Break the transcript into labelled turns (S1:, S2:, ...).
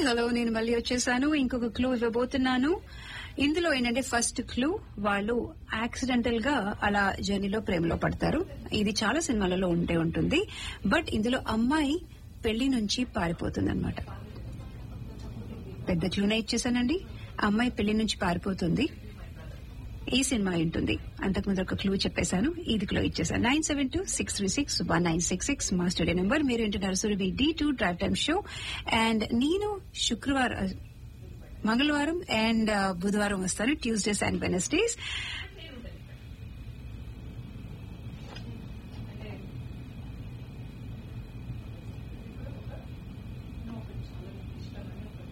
S1: hello నేను మళ్ళీ వచ్చేసాను ఇంకొక క్లూ ఇవ్వబోతున్నాను ఇందులో ఏంటంటే ఫస్ట్ క్లూ వాళ్ళు యాక్సిడెంటల్ గా అలా జర్నీలో ప్రేమలో పడతారు ఇది చాలా సినిమాలలో ఉంటే ఉంటుంది బట్ ఇందులో అమ్మాయి పెళ్లి నుంచి పారిపోతుంది అనమాట పెద్ద క్లూనే ఇచ్చేసానండి అమ్మాయి పెళ్లి నుంచి పారిపోతుంది ఈ సినిమా ఉంటుంది అంతకుముందు ఒక క్లూ చెప్పేశాను ఇది క్లూ ఇచ్చేసాను nine seven two six three six one nine six six మా స్టూడియో నెంబర్ మీరు వింటున్నారు Surabhi D two drive time show and నేను శుక్రవారం మంగళవారం అండ్ బుధవారం వస్తాను ట్యూస్డేస్ అండ్ వెనస్డేస్